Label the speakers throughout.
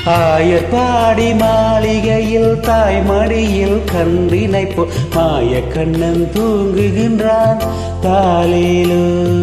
Speaker 1: ஆயர்பாடி மாளிகையில் தாய்மடியில் கன்றினை போ மாய கண்ணன் தூங்குகின்றான் தாலேலோ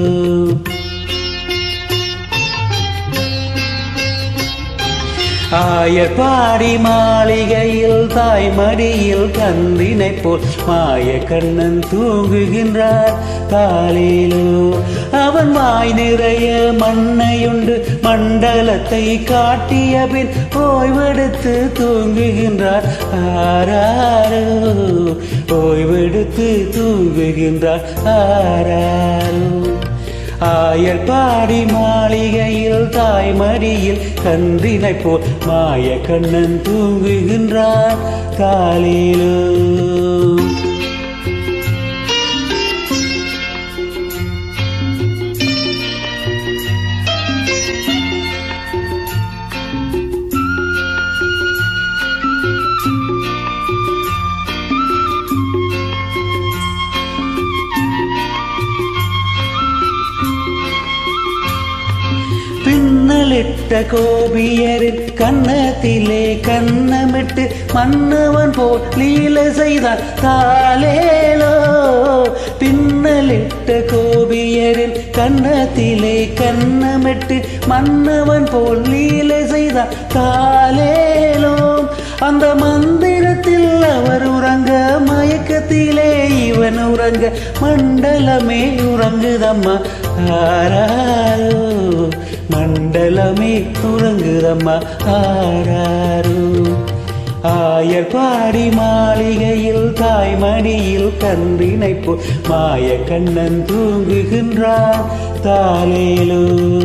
Speaker 1: ஆயர்பாடி மாளிகையில் தாய்மடியில் கன்றினை போல் மாய கண்ணன் தூங்குகின்றார் காலிலோ அவன் வாய் நிறைய மண்ணையுண்டு மண்டலத்தை காட்டிய பின் ஓய்வெடுத்து தூங்குகின்றார் ஆராரோ ஓய்வெடுத்து தூங்குகின்றார் ஆராரோ ஆயர்பாடி மாளிகையில் தாய்மடியில் கன்றினை போல் மாய கண்ணன் தூங்குகின்றான் காலிலோ பின்னலிட்ட கோபியரின் கன்னத்திலே கன்னமிட்டு மன்னவன் போல் லீல செய்தான் காலேலோ பின்னலிட்ட கோபியரின் கன்னத்திலே கன்னமிட்டு மன்னவன் போல் லீல செய்தான் காலேலோ அந்த மந்திரத்தில் அவர் உறங்க மயக்கத்திலே இவன் உறங்க மண்டலமே உறங்குதம்மா ஆராரோ மண்டலமே உறங்குதம்மா ஆராரோ ஆயர் பாடி மாளிகையில் தாய்மடியில் கன்றினை போ மாய கண்ணன் தூங்குகின்றான் தாலேலோ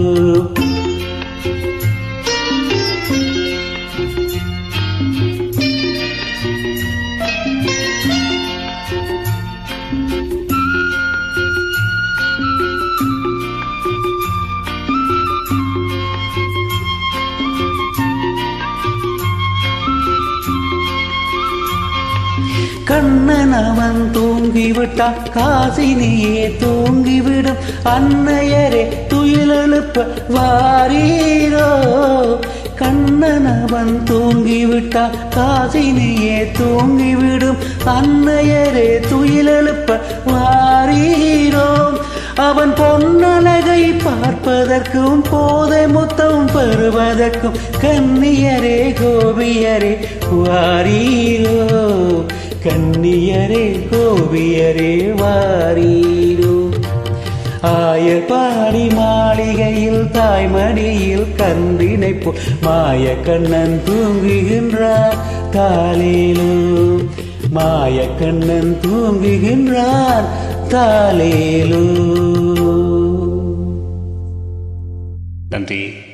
Speaker 1: கண்ணன் அவன் தூங்கிவிட்டான் காசினியே தூங்கிவிடும் அன்னையரே துயிலெழுப்ப வாரீரோ கண்ணன் அவன் தூங்கிவிட்டான் காசினியே தூங்கிவிடும் அன்னையரே துயிலெழுப்ப வாரீரோ அவன் பொன்னழகை பார்ப்பதற்கும் போதை முத்தம் பெறுவதற்கும் கன்னியரே கோபியரே வாரீரோ கன்னியரே கோபியரே வாரீரோ ஆயர் பாடி மாளிகையில் தாய்மடியில் கன்றினை போ மாய கண்ணன் தூங்குகின்றார் தாலேலோ மாய கண்ணன் தூங்குகின்றார் தாலேலோ
Speaker 2: நன்றி